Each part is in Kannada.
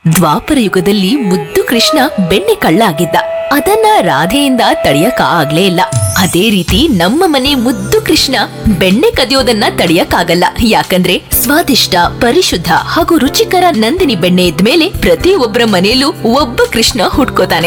ದ್ವಾಪರ ಯುಗದಲ್ಲಿ ಮುದ್ದು ಕೃಷ್ಣ ಬೆಣ್ಣೆ ಕಳ್ಳ ಆಗಿದ್ದ ಅದನ್ನ ರಾಧೆಯಿಂದ ತಡೆಯಕ ಆಗ್ಲೇ ಇಲ್ಲ ಅದೇ ರೀತಿ ನಮ್ಮ ಮನೆ ಮುದ್ದು ಕೃಷ್ಣ ಬೆಣ್ಣೆ ಕದಿಯೋದನ್ನ ತಡೆಯಕ್ಕಾಗಲ್ಲ ಯಾಕಂದ್ರೆ ಸ್ವಾದಿಷ್ಟ ಪರಿಶುದ್ಧ ಹಾಗೂ ರುಚಿಕರ ನಂದಿನಿ ಬೆಣ್ಣೆ ಇದ್ಮೇಲೆ ಪ್ರತಿಯೊಬ್ಬರ ಮನೆಯಲ್ಲೂ ಒಬ್ಬ ಕೃಷ್ಣ ಹುಟ್ಕೋತಾನೆ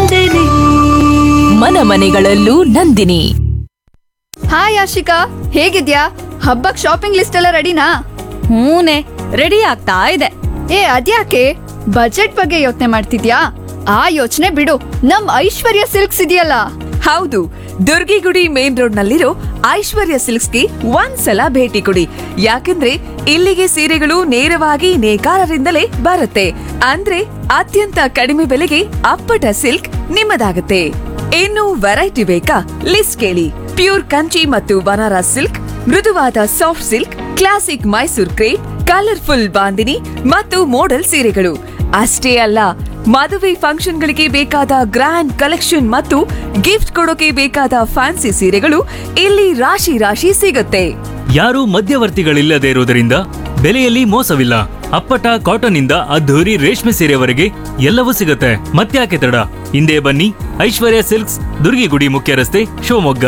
ಮನ ಮನೆಗಳಲ್ಲೂ ನಂದಿನಿ ಹಾಯ್ ಆಶಿಕಾ ಹೇಗಿದ್ಯಾ ಹಬ್ಬಕ್ ಶಾಪಿಂಗ್ ಲಿಸ್ಟ್ ಎಲ್ಲ ರೆಡಿನಾ ಹೂನೆ ರೆಡಿ ಆಗ್ತಾ ಇದೆ ಏ ಅದ್ಯಾಕೆ ಬಜೆಟ್ ಬಗ್ಗೆ ಯೋಚನೆ ಮಾಡ್ತಿದ್ಯಾ ಆ ಯೋಚನೆ ಬಿಡು ನಮ್ ಐಶ್ವರ್ಯ ಸಿಲ್ಕ್ಸ್ ಇದೆಯಲ್ಲ ಹೌದು ದುರ್ಗಿಗುಡಿ ಮೇನ್ ರೋಡ್ ನಲ್ಲಿರೋ ಐಶ್ವರ್ಯ ಸಿಲ್ಕ್ಸ್ಗೆ ಒಂದ್ಸಲ ಭೇಟಿ ಕೊಡಿ ಯಾಕಂದ್ರೆ ಇಲ್ಲಿಗೆ ಸೀರೆಗಳು ನೇರವಾಗಿ ನೇಕಾರರಿಂದಲೇ ಬರುತ್ತೆ ಅಂದ್ರೆ ಅತ್ಯಂತ ಕಡಿಮೆ ಬೆಲೆಗೆ ಅಪ್ಪಟ ಸಿಲ್ಕ್ ನಿಮ್ಮದಾಗುತ್ತೆ ಇನ್ನು ವೆರೈಟಿ ಬೇಕಾ ಲಿಸ್ಟ್ ಕೇಳಿ ಪ್ಯೂರ್ ಕಂಚಿ ಮತ್ತು ಬನಾರಸ್ ಸಿಲ್ಕ್ ಮೃದುವಾದ soft silk classic Mysore crepe colourful bandhani ಮತ್ತು ಮೋಡಲ್ ಸೀರೆಗಳು ಅಷ್ಟೇ ಅಲ್ಲ ಮದುವೆ ಫಂಕ್ಷನ್ಗಳಿಗೆ ಬೇಕಾದ ಗ್ರ್ಯಾಂಡ್ ಕಲೆಕ್ಷನ್ ಮತ್ತು ಗಿಫ್ಟ್ ಕೊಡೋಕೆ ಬೇಕಾದ ಫ್ಯಾನ್ಸಿ ಸೀರೆಗಳು ಇಲ್ಲಿ ರಾಶಿ ರಾಶಿ ಸಿಗುತ್ತೆ ಯಾರೂ ಮಧ್ಯವರ್ತಿಗಳಿಲ್ಲದೆ ಇರುವುದರಿಂದ ಬೆಲೆಯಲ್ಲಿ ಮೋಸವಿಲ್ಲ ಅಪ್ಪಟ ಕಾಟನ್ ಇಂದ ಅದ್ಧೂರಿ ರೇಷ್ಮೆ ಸೀರೆವರೆಗೆ ಎಲ್ಲವೂ ಸಿಗುತ್ತೆ ಮತ್ತ್ಯಾಕೆ ತಡ ಹಿಂದೆ ಬನ್ನಿ ಐಶ್ವರ್ಯ ಸಿಲ್ಕ್ಸ್ ದುರ್ಗಿಗುಡಿ ಮುಖ್ಯ ರಸ್ತೆ ಶಿವಮೊಗ್ಗ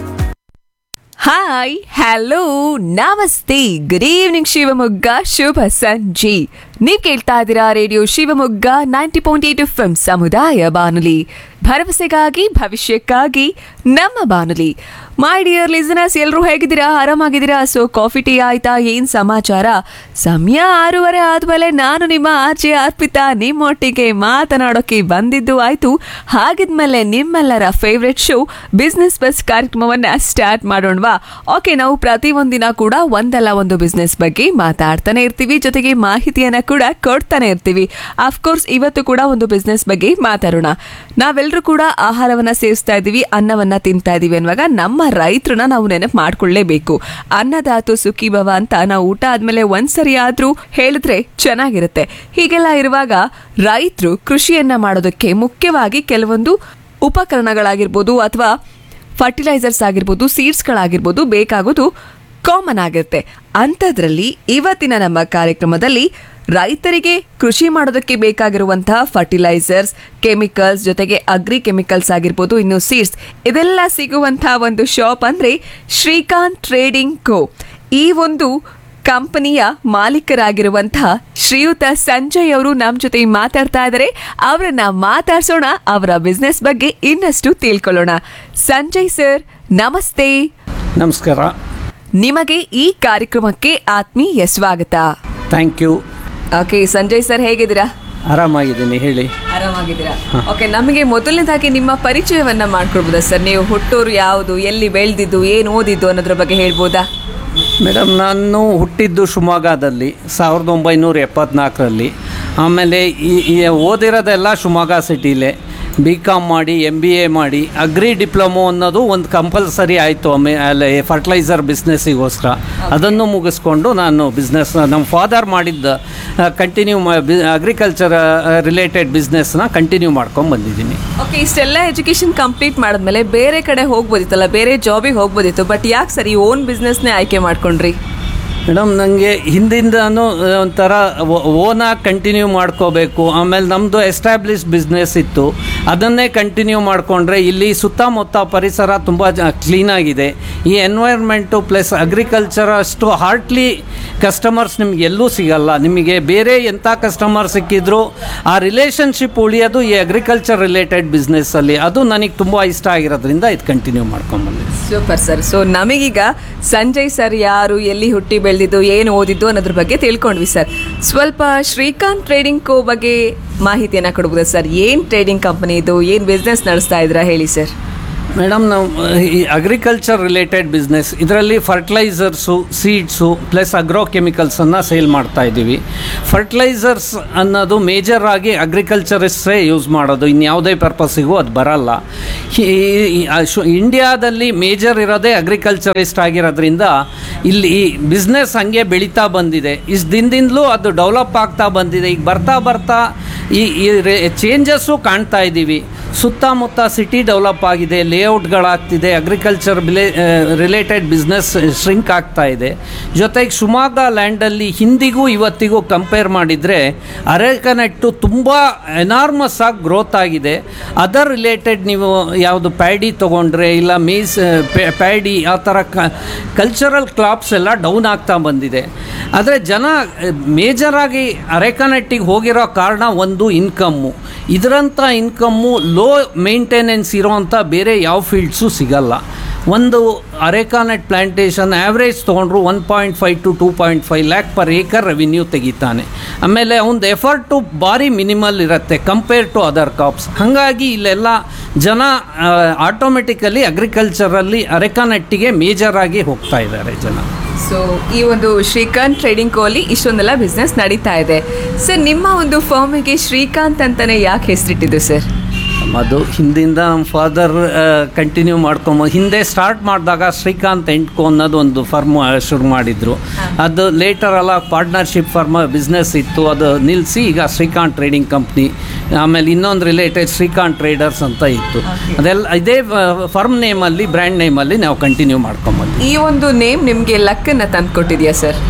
ಹಾಯ್ ಹಲೋ ನಮಸ್ತೆ ಗುಡ್ ಈವ್ನಿಂಗ್ ಶಿವಮೊಗ್ಗ ಶುಭ ಸಂಜೆ ನೀವ್ ಕೇಳ್ತಾ ಇದ್ದೀರಾ radio Shivamogga ninety point eight F ಸಮುದಾಯ ಬಾನುಲಿ ಭರವಸೆಗಾಗಿ ಭವಿಷ್ಯಕ್ಕಾಗಿ ನಮ್ಮ ಬಾನುಲಿ ಮೈ ಡಿಯರ್ ಲಿಸನರ್ಸ್ ಎಲ್ಲರೂ ಹೇಗಿದ್ದೀರಾ ಆರಾಮಾಗಿದ್ದೀರಾ ಸೊ ಕಾಫಿ ಟೀ ಆಯ್ತಾ ಏನ್ ಸಮಾಚಾರ ಸಮಯ ಆರೂವರೆ ಆದ್ಮೇಲೆ ನಾನು ನಿಮ್ಮ ಆಚೆ ಅರ್ಪಿತಾ ನಿಮ್ಮೊಟ್ಟಿಗೆ ಮಾತನಾಡೋಕೆ ಬಂದಿದ್ದು ಆಯ್ತು ಹಾಗಿದ್ಮೇಲೆ ನಿಮ್ಮೆಲ್ಲರ ಫೇವ್ರೆಟ್ ಶೋ ಬಿಸ್ನೆಸ್ ಬಸ್ ಕಾರ್ಯಕ್ರಮವನ್ನ ಸ್ಟಾರ್ಟ್ ಮಾಡೋಣವಾ ಓಕೆ ನಾವು ಪ್ರತಿ ಒಂದಿನ ಕೂಡ ಒಂದಲ್ಲ ಒಂದು ಬಿಸ್ನೆಸ್ ಬಗ್ಗೆ ಮಾತಾಡ್ತಾನೆ ಇರ್ತೀವಿ ಜೊತೆಗೆ ಮಾಹಿತಿಯನ್ನ ಕೂಡ ಕೊಡ್ತಾನೆ ಇರ್ತೀವಿ ಅಫ್ಕೋರ್ಸ್ ಇವತ್ತು ಕೂಡ ಒಂದು ಬಿಸ್ನೆಸ್ ಬಗ್ಗೆ ಮಾತಾಡೋಣ ನಾವೆಲ್ಲರೂ ಕೂಡ ಆಹಾರವನ್ನ ಸೇವಿಸ್ತಾ ಇದೀವಿ ಅನ್ನವನ್ನ ತಿಂತಾ ಇದೀವಿ ಅನ್ನುವಾಗ ನಮ್ಮ ರೈತರನ್ನ ನಾವು ನೆನಪು ಮಾಡ್ಕೊಳ್ಳೇಬೇಕು ಅನ್ನದಾತು ಸುಖಿ ಭವ ಅಂತ ನಾವು ಊಟ ಆದ್ಮೇಲೆ ಒಂದ್ಸರಿ ಆದ್ರೂ ಹೇಳಿದ್ರೆ ಚೆನ್ನಾಗಿರುತ್ತೆ ಹೀಗೆಲ್ಲ ಇರುವಾಗ ರೈತರು ಕೃಷಿಯನ್ನ ಮಾಡೋದಕ್ಕೆ ಮುಖ್ಯವಾಗಿ ಕೆಲವೊಂದು ಉಪಕರಣಗಳಾಗಿರ್ಬೋದು ಅಥವಾ ಫರ್ಟಿಲೈಸರ್ಸ್ ಆಗಿರ್ಬೋದು ಸೀಡ್ಸ್ಗಳಾಗಿರ್ಬೋದು ಬೇಕಾಗೋದು ಕಾಮನ್ ಆಗಿರುತ್ತೆ ಅಂಥದ್ರಲ್ಲಿ ಇವತ್ತಿನ ನಮ್ಮ ಕಾರ್ಯಕ್ರಮದಲ್ಲಿ ರೈತರಿಗೆ ಕೃಷಿ ಮಾಡೋದಕ್ಕೆ ಬೇಕಾಗಿರುವಂತಹ ಫರ್ಟಿಲೈಸರ್ಸ್ ಕೆಮಿಕಲ್ಸ್ ಜೊತೆಗೆ ಅಗ್ರಿ ಕೆಮಿಕಲ್ಸ್ ಆಗಿರ್ಬೋದು ಇನ್ನು ಸೀಡ್ಸ್ ಇದೆಲ್ಲ ಸಿಗುವಂತಹ ಒಂದು ಶಾಪ್ ಅಂದ್ರೆ ಶ್ರೀಕಾಂತ್ ಟ್ರೇಡಿಂಗ್ ಕೋ ಈ ಒಂದು ಕಂಪನಿಯ ಮಾಲೀಕರಾಗಿರುವಂತಹ ಶ್ರೀಯುತ ಸಂಜಯ್ ಅವರು ನಮ್ಮ ಜೊತೆ ಮಾತಾಡ್ತಾ ಇದ್ದಾರೆ ಅವರನ್ನ ಮಾತಾಡ್ಸೋಣ ಅವರ ಬಿಸ್ನೆಸ್ ಬಗ್ಗೆ ಇನ್ನಷ್ಟು ತಿಳ್ಕೊಳ್ಳೋಣ ಸಂಜಯ್ ಸರ್ ನಮಸ್ತೆ ನಮಸ್ಕಾರ ನಿಮಗೆ ಈ ಕಾರ್ಯಕ್ರಮಕ್ಕೆ ಆತ್ಮೀಯ ಸ್ವಾಗತ thank you okay Sanjay sir ಹೇಗಿದ್ದೀರಾ ಆರಾಮಾಗಿದ್ದೀನಿ ಹೇಳಿ ಆರಾಮಾಗಿದ್ದೀರಾ ಓಕೆ ನಮಗೆ ಮೊದಲನೇದಾಗಿ ನಿಮ್ಮ ಪರಿಚಯವನ್ನ ಮಾಡ್ಕೊಳ್ಬೋದಾ ಸರ್ ನೀವು ಹುಟ್ಟೂರು ಯಾವುದು ಎಲ್ಲಿ ಬೆಳೆದಿದ್ದು ಏನು ಓದಿದ್ದು ಅನ್ನೋದ್ರ ಬಗ್ಗೆ ಹೇಳ್ಬೋದಾ ಮೇಡಮ್ ನಾನು ಹುಟ್ಟಿದ್ದು ಶಿವಮೊಗ್ಗದಲ್ಲಿ ಸಾವಿರದ ಒಂಬೈನೂರ ಎಪ್ಪತ್ನಾಲ್ಕರಲ್ಲಿ ಆಮೇಲೆ ಈ ಈ ಓದಿರೋದೆಲ್ಲ ಶಿವಮೊಗ್ಗ ಸಿಟಿಲೇ ಬಿ ಕಾಮ್ ಮಾಡಿ ಎಮ್ ಬಿ ಎ ಮಾಡಿ ಅಗ್ರಿ ಡಿಪ್ಲೊಮೊ ಅನ್ನೋದು ಒಂದು ಕಂಪಲ್ಸರಿ ಆಯಿತು ಆಮೇಲೆ ಫರ್ಟಿಲೈಸರ್ ಬಿಸ್ನೆಸ್ಸಿಗೋಸ್ಕರ ಅದನ್ನು ಮುಗಿಸ್ಕೊಂಡು ನಾನು ಬಿಸ್ನೆಸ್ ನಮ್ಮ ಫಾದರ್ ಮಾಡಿದ್ದ ಕಂಟಿನ್ಯೂ ಅಗ್ರಿಕಲ್ಚರ್ ರಿಲೇಟೆಡ್ ಬಿಸ್ನೆಸ್ನ ಕಂಟಿನ್ಯೂ ಮಾಡ್ಕೊಂಡು ಬಂದಿದ್ದೀನಿ ಓಕೆ ಇಷ್ಟೆಲ್ಲ ಎಜುಕೇಶನ್ ಕಂಪ್ಲೀಟ್ ಮಾಡಿದ್ಮೇಲೆ ಬೇರೆ ಕಡೆ ಹೋಗ್ಬೋದಿತ್ತಲ್ಲ ಬೇರೆ ಜಾಬಿಗೆ ಹೋಗ್ಬೋದಿತ್ತು ಬಟ್ ಯಾಕೆ ಸರ್ ಈ ಓನ್ ಬಿಸ್ನೆಸ್ನೇ ಆಯ್ಕೆ ಮಾಡ್ಕೊಂಡ್ರಿ ಮೇಡಮ್ ನನಗೆ ಹಿಂದಿಂದನೂ ಒಂಥರ ಓನಾಗಿ ಕಂಟಿನ್ಯೂ ಮಾಡ್ಕೋಬೇಕು ಆಮೇಲೆ ನಮ್ಮದು ಎಸ್ಟಾಬ್ಲಿಷ್ ಬಿಸ್ನೆಸ್ ಇತ್ತು ಅದನ್ನೇ ಕಂಟಿನ್ಯೂ ಮಾಡಿಕೊಂಡ್ರೆ ಇಲ್ಲಿ ಸುತ್ತಮುತ್ತ ಪರಿಸರ ತುಂಬ ಕ್ಲೀನಾಗಿದೆ ಈ ಎನ್ವೈರ್ಮೆಂಟು ಪ್ಲಸ್ ಅಗ್ರಿಕಲ್ಚರ್ ಅಷ್ಟು ಹಾರ್ಟ್ಲಿ ಕಸ್ಟಮರ್ಸ್ ನಿಮ್ಗೆ ಎಲ್ಲೂ ಸಿಗಲ್ಲ ನಿಮಗೆ ಬೇರೆ ಎಂಥ ಕಸ್ಟಮರ್ ಸಿಕ್ಕಿದ್ರು ಆ ರಿಲೇಷನ್ಶಿಪ್ ಉಳಿಯೋದು ಈ ಅಗ್ರಿಕಲ್ಚರ್ ರಿಲೇಟೆಡ್ ಬಿಸ್ನೆಸ್ಸಲ್ಲಿ ಅದು ನನಗೆ ತುಂಬ ಇಷ್ಟ ಆಗಿರೋದ್ರಿಂದ ಇದು ಕಂಟಿನ್ಯೂ ಮಾಡ್ಕೊಂಡ್ಬಂದಿದ್ದೀನಿ ಸೂಪರ್ ಸರ್ ಸೊ ನಮಗೀಗ ಸಂಜಯ್ ಸರ್ ಯಾರು ಎಲ್ಲಿ ಹುಟ್ಟಿ ಬೆಳೆದಿದ್ದು ಏನು ಓದಿದ್ದು ಅನ್ನೋದ್ರ ಬಗ್ಗೆ ತಿಳ್ಕೊಂಡ್ವಿ ಸರ್ ಸ್ವಲ್ಪ ಶ್ರೀಕಾಂತ್ ಟ್ರೇಡಿಂಗ್ ಕೋ ಬಗ್ಗೆ ಮಾಹಿತಿಯನ್ನ ಕೊಡ್ಬೋದಾ ಸರ್ ಏನು ಟ್ರೇಡಿಂಗ್ ಕಂಪನಿ ಇದು ಏನು ಬಿಸ್ನೆಸ್ ನಡೆಸ್ತಾ ಇದ್ರಾ ಹೇಳಿ ಸರ್ ಮೇಡಮ್ ನಾವು ಈ ಅಗ್ರಿಕಲ್ಚರ್ ರಿಲೇಟೆಡ್ ಬಿಸ್ನೆಸ್ ಇದರಲ್ಲಿ ಫರ್ಟಿಲೈಸರ್ಸು ಸೀಡ್ಸು ಪ್ಲಸ್ ಅಗ್ರೋ ಕೆಮಿಕಲ್ಸನ್ನು ಸೇಲ್ ಮಾಡ್ತಾ ಇದ್ದೀವಿ ಫರ್ಟಿಲೈಸರ್ಸ್ ಅನ್ನೋದು ಮೇಜರ್ ಆಗಿ ಅಗ್ರಿಕಲ್ಚರಿಸ್ಟೇ ಯೂಸ್ ಮಾಡೋದು ಇನ್ಯಾವುದೇ ಪರ್ಪಸ್ಸಿಗೂ ಅದು ಬರಲ್ಲ ಇಂಡಿಯಾದಲ್ಲಿ ಮೇಜರ್ ಇರೋದೇ ಅಗ್ರಿಕಲ್ಚರಿಸ್ಟ್ ಆಗಿರೋದ್ರಿಂದ ಇಲ್ಲಿ ಈ ಬಿಸ್ನೆಸ್ ಹಂಗೆ ಬೆಳೀತಾ ಬಂದಿದೆ ಇಷ್ಟು ದಿನದಿಂದಲೂ ಅದು ಡೆವಲಪ್ ಆಗ್ತಾ ಬಂದಿದೆ ಈಗ ಬರ್ತಾ ಬರ್ತಾ ಈ ಚೇಂಜಸ್ಸು ಕಾಣ್ತಾ ಇದ್ದೀವಿ ಸುತ್ತಮುತ್ತ ಸಿಟಿ ಡೆವಲಪ್ ಆಗಿದೆ ಲೇಔಟ್ಗಳಾಗ್ತಿದೆ ಅಗ್ರಿಕಲ್ಚರ್ ಬಿಲೆ ರಿಲೇಟೆಡ್ ಬಿಸ್ನೆಸ್ ಶ್ರಿಂಕ್ ಆಗ್ತಾ ಇದೆ ಜೊತೆಗೆ ಶಿವಮೊಗ್ಗ ಲ್ಯಾಂಡಲ್ಲಿ ಹಿಂದಿಗೂ ಇವತ್ತಿಗೂ ಕಂಪೇರ್ ಮಾಡಿದರೆ ಅರೆಕನೆಟ್ಟು ತುಂಬ ಎನಾರ್ಮಸ್ ಆಗಿ ಗ್ರೋತ್ ಆಗಿದೆ ಅದರ್ ರಿಲೇಟೆಡ್ ನೀವು ಯಾವುದು ಪ್ಯಾಡಿ ತೊಗೊಂಡ್ರೆ ಇಲ್ಲ ಮೀಸ್ ಪ್ಯಾಡಿ ಆ ಥರ ಕಲ್ಚರಲ್ ಕ್ಲಾಪ್ಸ್ ಎಲ್ಲ ಡೌನ್ ಆಗ್ತಾ ಬಂದಿದೆ ಆದರೆ ಜನ ಮೇಜರಾಗಿ ಅರೆಕನೆಟ್ಟಿಗೆ ಹೋಗಿರೋ ಕಾರಣ ಒಂದು ಇನ್ಕಮ್ಮು ಇದರಂಥ ಇನ್ಕಮ್ಮು ಲೋ ಮೇಂಟೆನೆನ್ಸ್ ಇರೋವಂಥ ಬೇರೆ ಯಾವ ಫೀಲ್ಡ್ಸು ಸಿಗಲ್ಲ ಒಂದು ಅರೆಕಾನೆಟ್ ಪ್ಲಾಂಟೇಶನ್ ಆ್ಯಾವ್ರೇಜ್ ತೊಗೊಂಡ್ರು one point five to two point five lakh per acre revenue ತೆಗಿತಾನೆ ಆಮೇಲೆ ಅವ್ನದು ಎಫರ್ಟು ಭಾರಿ ಮಿನಿಮಲ್ ಇರುತ್ತೆ ಕಂಪೇರ್ ಟು ಅದರ್ ಕಾಪ್ಸ್ ಹಾಗಾಗಿ ಇಲ್ಲೆಲ್ಲ ಜನ ಆಟೋಮೆಟಿಕಲಿ ಅಗ್ರಿಕಲ್ಚರಲ್ಲಿ ಅರೆಕಾನೆಟ್ಟಿಗೆ ಮೇಜರಾಗಿ ಹೋಗ್ತಾ ಇದ್ದಾರೆ ಜನ ಸೊ ಈ ಒಂದು ಶ್ರೀಕಾಂತ್ ಟ್ರೇಡಿಂಗ್ ಕೋಲಿ ಇಷ್ಟೊಂದೆಲ್ಲ ಬಿಸ್ನೆಸ್ ನಡೀತಾ ಇದೆ ಸರ್ ನಿಮ್ಮ ಒಂದು ಫರ್ಮಿಗೆ ಶ್ರೀಕಾಂತ್ ಅಂತಾನೆ ಯಾಕೆ ಹೆಸರಿಟ್ಟಿದ್ದು ಸರ್ ಅದು ಹಿಂದಿಂದ ನಮ್ಮ ಫಾದರ್ ಕಂಟಿನ್ಯೂ ಮಾಡ್ಕೊಂಬ ಹಿಂದೆ ಸ್ಟಾರ್ಟ್ ಮಾಡಿದಾಗ ಶ್ರೀಕಾಂತ್ ಎಂಟ್ಕೋ ಅನ್ನೋದು ಒಂದು ಫರ್ಮ್ ಶುರು ಮಾಡಿದ್ರು ಅದು ಲೇಟರ್ ಎಲ್ಲ ಪಾರ್ಟ್ನರ್ಶಿಪ್ ಫರ್ಮ್ ಬಿಸ್ನೆಸ್ ಇತ್ತು ಅದು ನಿಲ್ಲಿಸಿ ಈಗ ಶ್ರೀಕಾಂತ್ ಟ್ರೇಡಿಂಗ್ ಕಂಪ್ನಿ ಆಮೇಲೆ ಇನ್ನೊಂದು ರಿಲೇಟೆಡ್ ಶ್ರೀಕಾಂತ್ ಟ್ರೇಡರ್ಸ್ ಅಂತ ಇತ್ತು ಅದೆಲ್ಲ ಇದೇ ಫರ್ಮ್ ನೇಮಲ್ಲಿ ಬ್ರ್ಯಾಂಡ್ ನೇಮಲ್ಲಿ ನಾವು ಕಂಟಿನ್ಯೂ ಮಾಡ್ಕೊಂಬಂದ್ವಿ ಈ ಒಂದು ನೇಮ್ ನಿಮಗೆ ಲಕ್ಕನ್ನ ತಂದ್ಕೊಟ್ಟಿದ್ಯಾ ಸರ್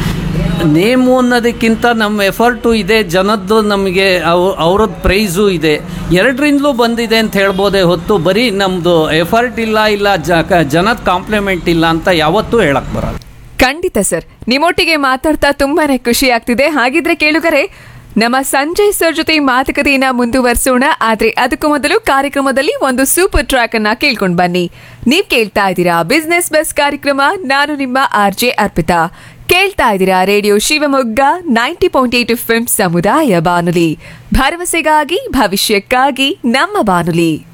ನೇಮು ಅನ್ನೋದಕ್ಕಿಂತ ನಮ್ಮ ಎಫರ್ಟು ಇದೆ ಜನದ್ದು ನಮಗೆ ಅವ್ ಅವ್ರದ್ದು ಪ್ರೈಸು ಇದೆ ಎರಡರಿಂದಲೂ ಬಂದಿದೆ ಅಂತ ಹೇಳ್ಬೋದೇ ಹೊತ್ತು ಬರೀ ನಮ್ಮದು ಎಫರ್ಟ್ ಇಲ್ಲ ಇಲ್ಲ ಜ ಜನದ ಕಾಂಪ್ಲಿಮೆಂಟ್ ಇಲ್ಲ ಅಂತ ಯಾವತ್ತೂ ಹೇಳಕ್ಕೆ ಬರಲ್ಲ ಖಂಡಿತ ಸರ್ ನಿಮ್ಮೊಟ್ಟಿಗೆ ಮಾತಾಡ್ತಾ ತುಂಬಾನೇ ಖುಷಿ ಆಗ್ತಿದೆ ಹಾಗಿದ್ರೆ ಕೇಳುಗರೆ ನಮ್ಮ ಸಂಜಯ್ ಸರ್ ಜೊತೆ ಈ ಮಾತುಕತೆಯನ್ನ ಮುಂದುವರಿಸೋಣ ಆದ್ರೆ ಅದಕ್ಕೂ ಮೊದಲು ಕಾರ್ಯಕ್ರಮದಲ್ಲಿ ಒಂದು ಸೂಪರ್ ಟ್ರ್ಯಾಕ್ ಅನ್ನ ಕೇಳ್ಕೊಂಡ್ ಬನ್ನಿ ನೀವ್ ಕೇಳ್ತಾ ಇದ್ದೀರಾ ಬಿಸ್ನೆಸ್ ಬಸ್ ಕಾರ್ಯಕ್ರಮ ನಾನು ನಿಮ್ಮ ಆರ್ ಜೆ ಅರ್ಪಿತಾ ಕೇಳ್ತಾ ಇದ್ದೀರಾ radio Shivamogga ninety point eight F ಸಮುದಾಯ ಬಾನುಲಿ ಭರವಸೆಗಾಗಿ ಭವಿಷ್ಯಕ್ಕಾಗಿ ನಮ್ಮ ಬಾನುಲಿ